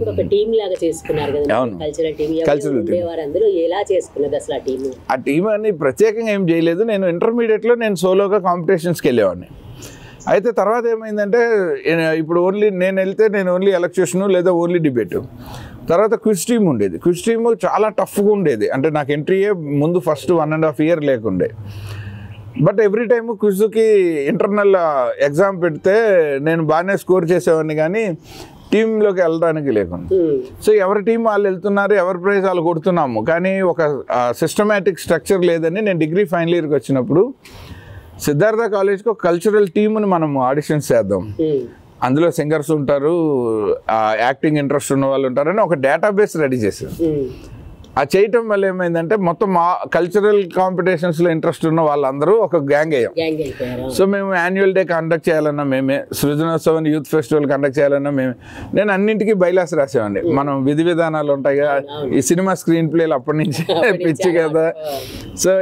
అప్పుడు ఒక టీం లాగా చేసుకున్నారు కదా అవును. Cultural team Cultural team. ఉండేవారు అందరూ ఎలా చేసుకున్నది అసలు ఆ టీం ఆ టీం అని ప్రత్యేకంగా ఏం చేయలేదు నేను ఇంటర్మీడియట్లో నేను సోలోగా కాంపిటీషన్స్కి వెళ్ళేవాడిని అయితే తర్వాత ఏమైందంటే ఏ- ఇప్పుడు ఓన్లీ నేను వెళ్తే నేను ఓన్లీ ఎలక్ట్యూషన్ లేదా ఓన్లీ డిబేట్ తర్వాత క్విజ్ టీమ్ ఉండేది క్విజ్ టీమ్ చాలా టఫ్గా ఉండేది అంటే నాకు ఎంట్రీయే ముందు first one and half year లేకుండే బట్ ఎవ్రీ టైమ్ క్విజ్కి ఇంటర్నల్ ఎగ్జామ్ పెడితే నేను బాగానే స్కోర్ చేసేవాడిని కానీ టీంలోకి వెళ్ళడానికి లేకుండా సో ఎవరి టీం వాళ్ళు వెళ్తున్నారు ఎవరి ప్రైజ్ వాళ్ళు కొడుతున్నాము కానీ ఒక సిస్టమేటిక్ స్ట్రక్చర్ లేదని నేను డిగ్రీ ఫైనల్ ఇయర్కి వచ్చినప్పుడు సిద్ధార్థ కాలేజ్కి ఒక కల్చరల్ టీమ్ని మనం ఆడిషన్స్ చేద్దాం అందులో సింగర్స్ ఉంటారు యాక్టింగ్ ఇంట్రెస్ట్ ఉన్న వాళ్ళు ఉంటారని ఒక డేటాబేస్ రెడీ చేశాను ఆ చేయటం వల్ల ఏమైందంటే మొత్తం మా కల్చరల్ కాంపిటీషన్స్లో ఇంట్రెస్ట్ ఉన్న వాళ్ళందరూ ఒక గ్యాంగ్ అయ్యాం గ్యాంగ్ వెళ్ళిపోయారు సో మేము యాన్యువల్ డే కండక్ట్ చేయాలన్నా మేమే సృజనోత్సవం యూత్ ఫెస్టివల్ కండక్ట్ చేయాలన్నా మేమే నేను అన్నింటికి బైలాస్ రాసేవాడిని మనం విధి విధానాలు ఉంటాయి కదా ఈ సినిమా స్క్రీన్ ప్లేలు అప్పటి నుంచి పిచ్చి కదా సో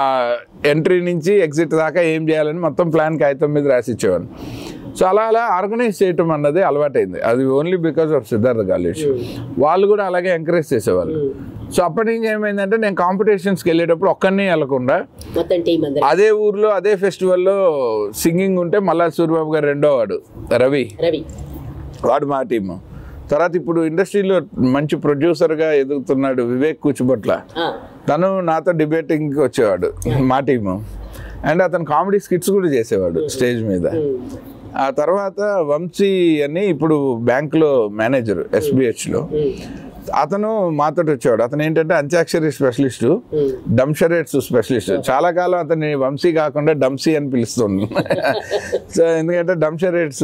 ఎంట్రీ నుంచి ఎగ్జిట్ దాకా ఏం చేయాలని మొత్తం ప్లాన్ కాగితం మీద రాసి ఇచ్చేవాడిని సో అలా అలా ఆర్గనైజ్ చేయటం అన్నది అలవాటైంది అది only because of Siddhartha college వాళ్ళు కూడా అలాగే ఎంకరేజ్ చేసేవాళ్ళు సో అప్పటి నుంచి ఏమైందంటే నేను కాంపిటీషన్స్కి వెళ్ళేటప్పుడు ఒక్కరిని వెళ్ళకుండా మొత్తం టీం అందరు అదే ఊర్లో అదే ఫెస్టివల్లో సింగింగ్ ఉంటే మల్లా సూర్యబాబు గారు రెండో వాడు రవి రవి వాడు మా టీము తర్వాత ఇప్పుడు ఇండస్ట్రీలో మంచి ప్రొడ్యూసర్గా ఎదుగుతున్నాడు వివేక్ కూచిబొట్ల ఆ, తను నాతో డిబేటింగ్కి వచ్చేవాడు మా టీము అండ్ అతను కామెడీ స్కిట్స్ కూడా చేసేవాడు స్టేజ్ మీద ఆ తర్వాత వంశీ అని ఇప్పుడు బ్యాంకులో మేనేజర్ ఎస్బిహెచ్లో అతను మాతో వచ్చేవాడు అతను ఏంటంటే అంత్యాక్షరి స్పెషలిస్టు డంషరేట్స్ స్పెషలిస్ట్ చాలా కాలం అతన్ని వంశీ కాకుండా డంసీ అని పిలుస్తుంది సో ఎందుకంటే డంషరేట్స్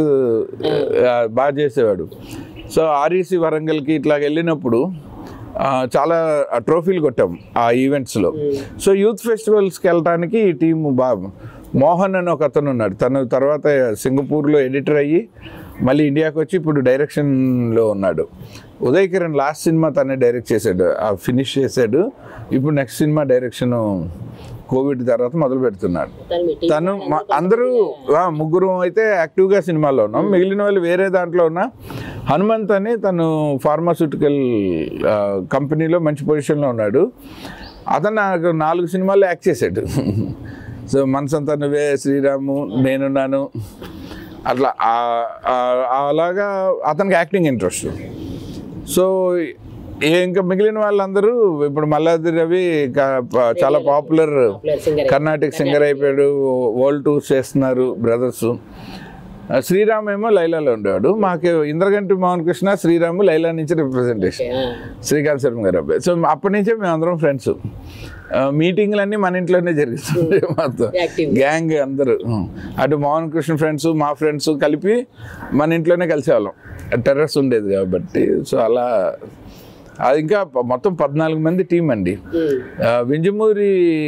బాగా చేసేవాడు సో ఆర్ఈసి వరంగల్కి ఇట్లా వెళ్ళినప్పుడు ఆ, చాలా ట్రోఫీలు కొట్టాం ఆ ఈవెంట్స్లో సో యూత్ ఫెస్టివల్స్కి వెళ్ళటానికి ఈ టీము బాగా మోహన్ అని ఒక అతను ఉన్నాడు తను తర్వాత సింగపూర్లో ఎడిటర్ అయ్యి మళ్ళీ ఇండియాకి వచ్చి ఇప్పుడు డైరెక్షన్లో ఉన్నాడు ఉదయ్ కిరణ్ లాస్ట్ సినిమా తనే డైరెక్ట్ చేశాడు ఆ ఫినిష్ చేశాడు ఇప్పుడు నెక్స్ట్ సినిమా డైరెక్షన్ కోవిడ్ తర్వాత మొదలు పెడుతున్నాడు తను మీ టీం తను మా- అందరూ ఆ, ముగ్గురు అయితే యాక్టివ్గా సినిమాలో ఉన్నాం మిగిలిన వాళ్ళు వేరే దాంట్లో ఉన్న హనుమంత్ అని తను ఫార్మాస్యూటికల్ కంపెనీలో మంచి పొజిషన్లో ఉన్నాడు అతను నాకు నాలుగు సినిమాల్లో యాక్ట్ చేశాడు సో మనసంతా నువ్వే శ్రీరాము నేనున్నాను అట్లా ఆ- ఆ- అలాగా అతనికి యాక్టింగ్ ఇంట్రెస్ట్ సో ఏ- ఇంకా మిగిలిన వాళ్ళందరూ ఇప్పుడు మల్లాది రవి క- ప- చాలా popular popular singer Karnataka singer అయిపోయాడు వరల్డ్ టూర్ చేస్తున్నారు బ్రదర్స్ శ్రీరామ్ ఏమో లైలాలో ఉండేవాడు మాకు ఇంద్రగంటి మోహన్ కృష్ణ శ్రీరాము లైలా నుంచి రిప్రజెంటేషన్ శ్రీకాంత్ శర్మ గారు అబ్బాయి సో అప్పటి నుంచే మేము అందరం ఫ్రెండ్స్ మీటింగ్లన్నీ మన ఇంట్లోనే జరుగుతుంది మొత్తం యాక్టివ్ గ్యాంగ్ అందరూ అటు మోహన్ కృష్ణ ఫ్రెండ్స్ మా ఫ్రెండ్స్ కలిపి మన ఇంట్లోనే కలిసేవాళ్ళం టెర్రస్ ఉండేది కాబట్టి సో అలా అది ఇంకా ప- మొత్తం పద్నాలుగు మంది టీం అండి ఆ, వింజమూరి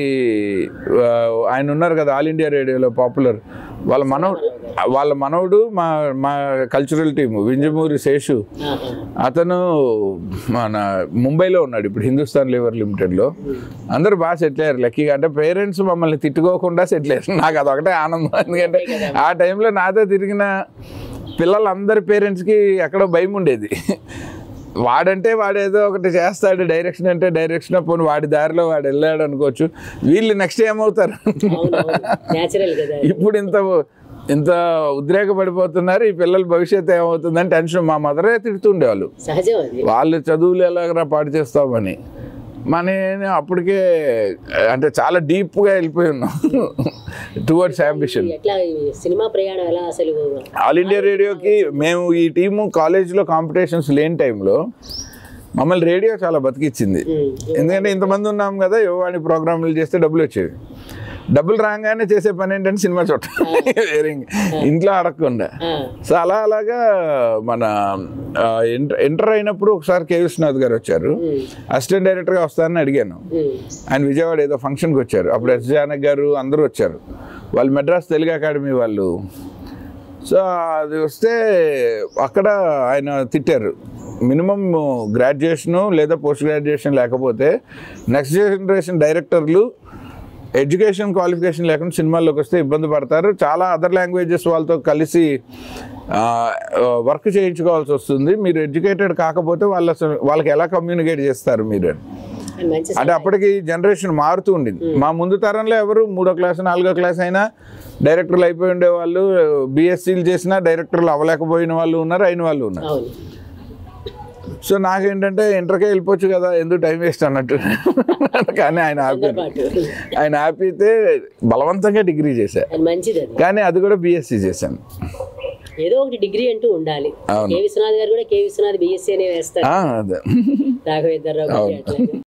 ఆ, ఆయన ఉన్నారు కదా ఆల్ ఇండియా రేడియోలో పాపులర్ వాళ్ళ మనవడు వాళ్ళ మనవడు మా మా కల్చరల్ టీము వింజమూరి శేషు అతను మన ముంబైలో ఉన్నాడు ఇప్పుడు హిందుస్థాన్ లివర్ లిమిటెడ్లో అందరూ బాగా సెటిల్ అయ్యారు లక్కీగా అంటే పేరెంట్స్ మమ్మల్ని తిట్టుకోకుండా సెటిల్ అయ్యారు నాకు అదొకటే ఆనందం ఎందుకంటే ఆ టైంలో నాతో తిరిగిన పిల్లలందరి పేరెంట్స్కి ఎక్కడో భయం ఉండేది వాడంటే వాడేదో ఒకటి చేస్తాడు డైరెక్షన్ అంటే డైరెక్షన్ పోనీ వాడి దారిలో వాడు వెళ్ళాడు అనుకోవచ్చు వీళ్ళు నెక్స్ట్ ఏమవుతారు న్యాచురల్ కదా ఇప్పుడు ఇంత ఇంత ఉద్రేకపడిపోతున్నారు ఈ పిల్లల భవిష్యత్తు ఏమవుతుందని టెన్షన్ మా మదరే తిడుతుండేవాళ్ళు సహజం అది వాళ్ళు చదువులు ఎలాగరా పాడు చేస్తామని మన అప్పటికే అంటే చాలా డీప్గా వెళ్ళిపోయి ఉన్నాం టువర్డ్స్ అంబిషన్ ఎట్లా ఈ సినిమా ప్రయాణం ఎలా అసలు ఆల్ ఇండియా రేడియోకి మేము ఈ టీము కాలేజ్లో కాంపిటీషన్స్ లేని టైంలో మమ్మల్ని రేడియో చాలా బతికిచ్చింది ఉమ్, ఎందుకంటే ఇంతమంది ఉన్నాం కదా యువవాణి ప్రోగ్రాంలు చేస్తే డబ్బులు వచ్చేవి డబ్బులు రాగానే చేసే పని ఏంటంటే సినిమా చూడటం వేరే ఇంక- ఇంట్లో అడగకుండా ఆ, సో అలా అలాగా మన ఆ, ఎంటర్ ఎంటర్ అయినప్పుడు ఒకసారి కే విశ్వనాథ్ గారు వచ్చారు ఉమ్, అసిస్టెంట్ డైరెక్టర్గా వస్తారని అడిగాను ఉమ్, ఆయన విజయవాడ ఏదో ఫంక్షన్కి వచ్చారు అప్పుడు ఎస్ జానక్ గారు అందరూ వచ్చారు వాళ్ళు మెడ్రాస్ తెలుగు అకాడమీ వాళ్ళు సో అది వస్తే అక్కడ ఆయన తిట్టారు మినిమం గ్రాడ్యుయేషను లేదా పోస్ట్ గ్రాడ్యుయేషన్ లేకపోతే నెక్స్ట్ జనరేషన్ డైరెక్టర్లు ఎడ్యుకేషన్ క్వాలిఫికేషన్ లేకుండా సినిమాల్లోకి వస్తే ఇబ్బంది పడతారు చాలా అదర్ లాంగ్వేజెస్ వాళ్ళతో కలిసి వర్క్ చేయించుకోవాల్సి వస్తుంది మీరు ఎడ్యుకేటెడ్ కాకపోతే వాళ్ళ అసలు- వాళ్ళకి ఎలా కమ్యూనికేట్ చేస్తారు మీరు అది మంచి అంటే అప్పటికి జనరేషన్ మారుతూ ఉండింది మా ముందు తరంలో ఎవరు మూడో క్లాస్ నాలుగో క్లాస్ అయినా డైరెక్టర్లు అయిపోయి ఉండేవాళ్ళు బీఎస్సీలు చేసినా డైరెక్టర్లు అవ్వలేకపోయిన వాళ్ళు ఉన్నారు అయిన వాళ్ళు ఉన్నారు అవును సో నాకేంటంటే ఇంటర్కే వెళ్ళిపోవచ్చు కదా ఎందుకు టైం వేస్ట్ అన్నట్టు కానీ ఆయన ఆపి పాటు ఆయన ఆపితే బలవంతంగా డిగ్రీ చేశాను అది మంచిది అది కానీ అది కూడా బీఎస్సీ చేశాను ఏదో ఒకటి డిగ్రీ అంటూ ఉండాలి అవును. కే విశ్వనాథ్ గారు కూడా కే విశ్వనాథ్ బిఎస్సీ అనే వేస్తారు ఆ, అదే రాఘవేంద్రరావు గారి అట్లాగే